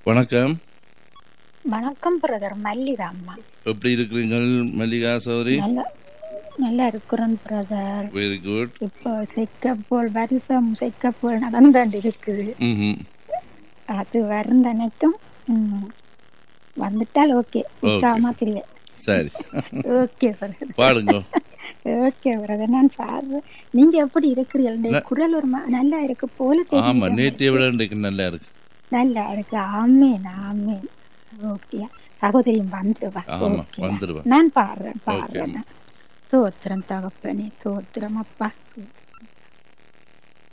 வணக்கம் வணக்கம் பிரதர் மல்லிகா அம்மா எப்படி இருக்கிறீங்கள் மல்லிகா சௌரி நல்லா நல்லா இருக்கிறேன் பிரதர் வெரி குட் இப்போ செக்கப்போல் வருஷம் செக்கப்போல் நடந்தாண்டு இருக்குது ம் அது வருந்தனைக்கும் ம், வந்துட்டால் ஓகே உற்சாகமா இல்லை சரி ஓகே பிரதர் பாடுங்க ஓகே பிரதர் நான் பாடுறேன் நீங்க எப்படி இருக்கிறீர்கள் இந்த குரல் ஒரு மா- நல்லா இருக்கு போல ஆமா தெரியும் நேற்றைய விட இன்றைக்கு நல்லா இருக்கு நல்லா இருக்கு ஆமேன் ஆமேன் ஓகே சகோதரியும் வந்துருவா ஆமா ஓகே வந்துருவா நான் பாடுறேன் ஓகே பாடுறேன் தோத்திரம் தகப்பனே தோத்திரம் அப்பா தோத்திரம்